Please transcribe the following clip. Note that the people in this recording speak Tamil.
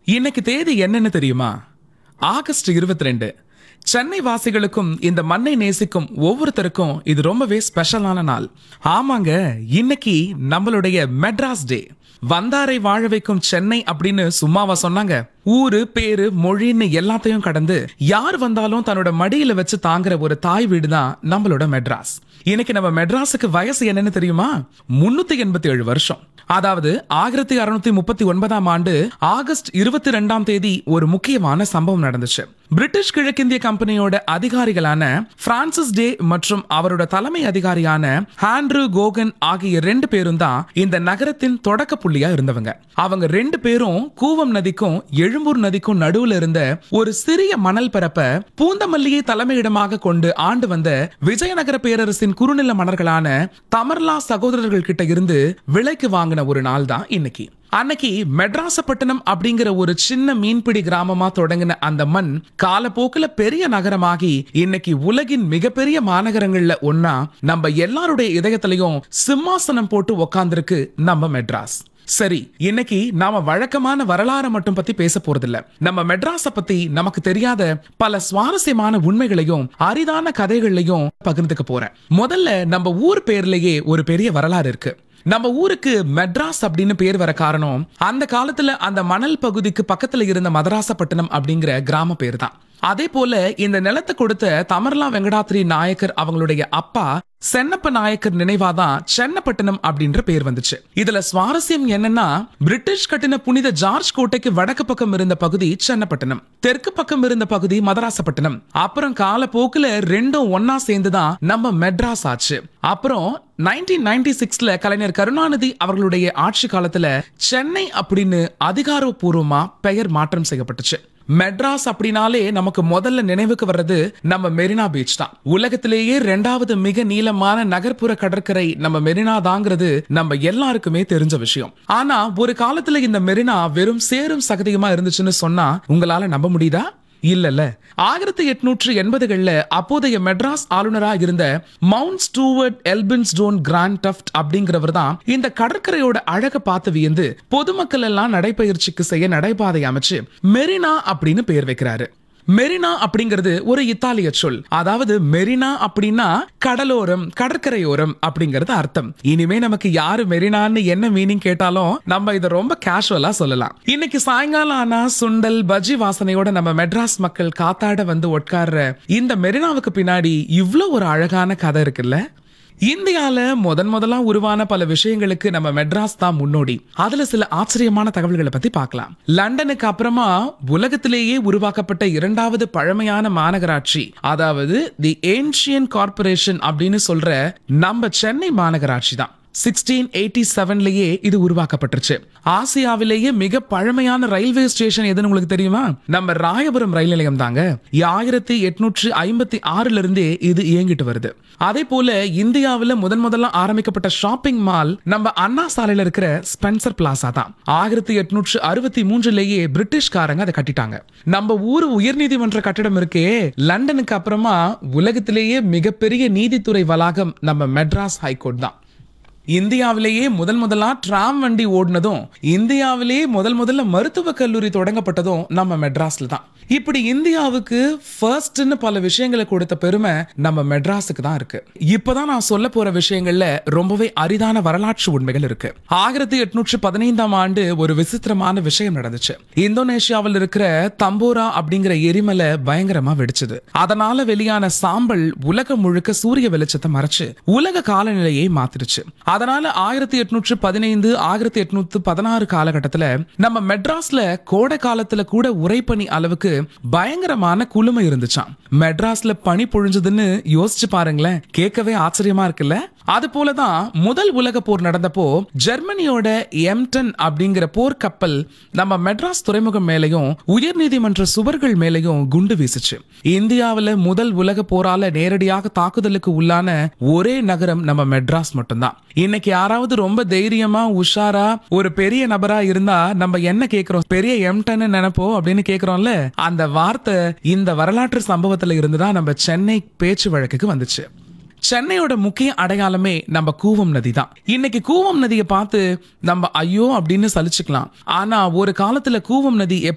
இன்னைக்கு தேதி என்னன்னு தெரியுமா ஆகஸ்ட் இருபத்தி ரெண்டு சென்னை வாசிகளுக்கும் இந்த மண்ணை நேசிக்கும் ஒவ்வொருத்தருக்கும் இது ரொம்பவே ஸ்பெஷலான நாள் ஆமாங்க இன்னைக்கு நம்மளுடைய மெட்ராஸ் டே வந்தாரை வாழ வைக்கும் சென்னை அப்படின்னு சும்மாவா சொன்னாங்க ஊரு பேரு மொழின்னு எல்லாத்தையும் கடந்து யார் வந்தாலும் தன்னோட மடியில வச்சு தாங்குற ஒரு தாய் வீடு தான் நம்மளோட மெட்ராஸ் இன்னைக்கு நம்ம மெட்ராஸுக்கு வயசு என்னன்னு தெரியுமா முன்னூத்தி எண்பத்தி ஏழு வருஷம் அதாவது ஆயிரத்தி அறுநூத்தி முப்பத்தி ஒன்பதாம் ஆண்டு ஆகஸ்ட் இருபத்தி ரெண்டாம் தேதி ஒரு முக்கியமான சம்பவம் நடந்துச்சு பிரிட்டிஷ் கிழக்கிந்திய கம்பெனியோட அதிகாரிகளான பிரான்சிஸ் டே மற்றும் அவரோட தலைமை அதிகாரியான ஹாண்ட்ரு கோகன் ஆகிய ரெண்டு பேரும் தான் இந்த நகரத்தின் தொடக்க புள்ளியா இருந்தவங்க அவங்க ரெண்டு பேரும் கூவம் நதிக்கும் எழும்பூர் நதிக்கும் நடுவுல இருந்த ஒரு சிறிய மணல் பரப்ப பூந்தமல்லியை தலைமையிடமாக கொண்டு ஆண்டு வந்த விஜயநகர பேரரசின் குறுநில மன்னர்களான தமர்லா சகோதரர்கள் கிட்ட இருந்து விலைக்கு வாங்கின ஒரு நாள் தான் இன்னைக்கு அன்னைக்கு மெட்ராசப்பட்டினம் அப்படிங்கிற ஒரு சின்ன மீன்பிடி கிராமமா தொடங்கின அந்த மண் காலப்போக்குல பெரிய நகரமாகி இன்னைக்கு உலகின் மிகப்பெரிய மாநகரங்கள்ல ஒன்னா நம்ம எல்லாருடைய இதயத்திலையும் சிம்மாசனம் போட்டு உக்காந்துருக்கு நம்ம மெட்ராஸ் சரி இன்னைக்கு நாம வழக்கமான வரலாறு மட்டும் பத்தி பேச போறதில்ல நம்ம மெட்ராஸ பத்தி நமக்கு தெரியாத பல சுவாரஸ்யமான உண்மைகளையும் அரிதான கதைகளையும் பகிர்ந்துக்க போறேன் முதல்ல நம்ம ஊர் பேர்லயே ஒரு பெரிய வரலாறு இருக்கு நம்ம ஊருக்கு மெட்ராஸ் அப்படின்னு பேர் வர காரணம் அந்த காலத்துல அந்த மணல் பகுதிக்கு பக்கத்துல இருந்த மதராசப்பட்டினம் அப்படிங்கிற கிராம பேர் தான் அதே போல இந்த நிலத்தை கொடுத்த தமர்லா வெங்கடாத்ரி நாயக்கர் அவங்களுடைய அப்பா சென்னப்ப நாயக்கர் நினைவாதான் சென்னப்பட்டினம் அப்படின்ற பேர் வந்துச்சு இதுல சுவாரஸ்யம் என்னன்னா பிரிட்டிஷ் கட்டின புனித ஜார்ஜ் கோட்டைக்கு வடக்கு பக்கம் இருந்த பகுதி சென்னப்பட்டினம் தெற்கு பக்கம் இருந்த பகுதி மதராசப்பட்டினம் அப்புறம் காலப்போக்குல ரெண்டும் ஒன்னா சேர்ந்துதான் நம்ம மெட்ராஸ் ஆச்சு அப்புறம் நைன்டீன் நைன்டி சிக்ஸ்ல கலைஞர் கருணாநிதி அவர்களுடைய ஆட்சி காலத்துல சென்னை அப்படின்னு அதிகாரப்பூர்வமா பெயர் மாற்றம் செய்யப்பட்டுச்சு மெட்ராஸ் அப்படின்னாலே நமக்கு முதல்ல நினைவுக்கு வர்றது நம்ம மெரினா பீச் தான் உலகத்திலேயே ரெண்டாவது மிக நீளமான நகர்ப்புற கடற்கரை நம்ம மெரினா தாங்கிறது நம்ம எல்லாருக்குமே தெரிஞ்ச விஷயம் ஆனா ஒரு காலத்துல இந்த மெரினா வெறும் சேரும் சகதியுமா இருந்துச்சுன்னு சொன்னா உங்களால நம்ப முடியுதா இல்லல்ல ஆயிரத்தி எட்நூற்று எண்பதுகள்ல அப்போதைய மெட்ராஸ் ஆளுநரா இருந்த Mount Stuart Elphinstone Grant Duff அப்படிங்கிறவர் தான் இந்த கடற்கரையோட அழக பார்த்து வியந்து பொதுமக்கள் எல்லாம் நடைபயிற்சிக்கு செய்ய நடைபாதை அமைச்சு மெரினா அப்படின்னு பேர் வைக்கிறாரு மெரினா அப்படிங்கிறது ஒரு இத்தாலிய சொல் அதாவது மெரினா அப்படின்னா கடலோரம் கடற்கரையோரம் அப்படிங்கிறது அர்த்தம் இனிமே நமக்கு யாரு மெரினான்னு என்ன மீனிங் கேட்டாலும் நம்ம இதை ரொம்ப கேஷுவலா சொல்லலாம் இன்னைக்கு சாயங்காலம் ஆனா சுண்டல் பஜ்ஜி வாசனையோட நம்ம மெட்ராஸ் மக்கள் காத்தாட வந்து உட்கார்ற இந்த மெரினாவுக்கு பின்னாடி இவ்ளோ ஒரு அழகான கதை இருக்குல்ல இந்தியால முதன் முதலா உருவான பல விஷயங்களுக்கு நம்ம மெட்ராஸ் தான் முன்னோடி அதுல சில ஆச்சரியமான தகவல்களை பத்தி பார்க்கலாம் லண்டனுக்கு அப்புறமா உலகத்திலேயே உருவாக்கப்பட்ட இரண்டாவது பழமையான மாநகராட்சி அதாவது தி ஏன்ஷியன் கார்பரேஷன் அப்படின்னு சொல்ற நம்ம சென்னை மாநகராட்சி தான் சிக்ஸ்டீன் எயிட்டி செவன்லயே இது உருவாக்கப்பட்டுருச்சு ஆசியாவிலேயே மிக பழமையான ரயில்வே ஸ்டேஷன் எதுன்னு உங்களுக்கு தெரியுமா நம்ம ராயபுரம் ரயில் நிலையம் தாங்க ஆயிரத்தி எட்நூற்று ஐம்பத்தி ஆறுல இருந்தே இது இயங்கிட்டு வருது அதே போல இந்தியாவில் முதன் முதல்ல ஆரம்பிக்கப்பட்ட ஷாப்பிங் மால் நம்ம அண்ணா சாலையில இருக்கிற ஸ்பென்சர் பிளாசா தான் ஆயிரத்தி எட்நூற்று அறுபத்தி மூன்றுலயே பிரிட்டிஷ்காரங்க அதை கட்டிட்டாங்க நம்ம ஊர் உயர்நீதிமன்ற கட்டிடம் இருக்கே லண்டனுக்கு அப்புறமா உலகத்திலேயே மிகப்பெரிய நீதித்துறை வளாகம் நம்ம மெட்ராஸ் ஹைகோர்ட் தான் இந்தியாவிலேயே முதல் முதலா டிராம் வண்டி ஓடினதும் இந்தியாவிலேயே முதல் முதல்ல மருத்துவக் கல்லூரி தொடங்கப்பட்டதும் நம்ம மெட்ராஸ்ல தான் இப்படி இந்தியாவுக்கு ஃபர்ஸ்ட்னு பல விஷயங்களை கொடுத்த பெருமை நம்ம மெட்ராஸுக்கு தான் இருக்கு இப்பதான் நான் சொல்ல போற விஷயங்கள்ல ரொம்பவே அரிதான வரலாற்று உண்மைகள் இருக்கு ஆயிரத்தி எட்நூற்று பதினைந்தாம் ஆண்டு ஒரு விசித்திரமான விஷயம் நடந்துச்சு இந்தோனேஷியாவில் இருக்கிற தம்போரா அப்படிங்கிற எரிமலை பயங்கரமா வெடிச்சது அதனால வெளியான சாம்பல் உலகம் முழுக்க சூரிய வெளிச்சத்தை மறைச்சு உலக காலநிலையை மாத்திருச்சு அதனால ஆயிரத்தி எட்நூற்று பதினைந்து ஆயிரத்தி எட்நூத்து பதினாறு காலகட்டத்துல நம்ம மெட்ராஸ்ல கோடை காலத்துல கூட உரைப்பனி அளவுக்கு பயங்கரமான குளுமை இருந்துச்சாம் மெட்ராஸ்ல பனி பொழிஞ்சதுன்னு யோசிச்சு பாருங்களேன் கேட்கவே ஆச்சரியமா இருக்குல்ல அது போலதான் முதல் உலக போர் நடந்தப்போ ஜெர்மனியோட எம்டன் அப்படிங்கிற போர் கப்பல் நம்ம மெட்ராஸ் துறைமுகம் மேலையும் உயர்நீதிமன்ற சுவர்கள் மேலையும் குண்டு வீசுச்சு இந்தியாவுல முதல் உலக போரால நேரடியாக தாக்குதலுக்கு உள்ளான ஒரே நகரம் நம்ம மெட்ராஸ் மட்டும்தான் இன்னைக்கு யாராவது ரொம்ப தைரியமா உஷாரா ஒரு பெரிய நபரா இருந்தா நம்ம என்ன கேக்குறோம் பெரிய எம்டன் நினைப்போம் அப்படின்னு கேக்குறோம்ல அந்த வார்த்தை இந்த வரலாற்று சம்பவத்துல இருந்துதான் நம்ம சென்னை பேச்சு வழக்குக்கு வந்துச்சு சென்னையோட முக்கிய அடையாளமே நம்ம கூவம் நதி தான் இன்னைக்கு கூவம் நதியை பார்த்து நம்ம ஐயோ அப்படின்னு சலிச்சுக்கலாம் ஆனா ஒரு காலத்துல கூவம் நதி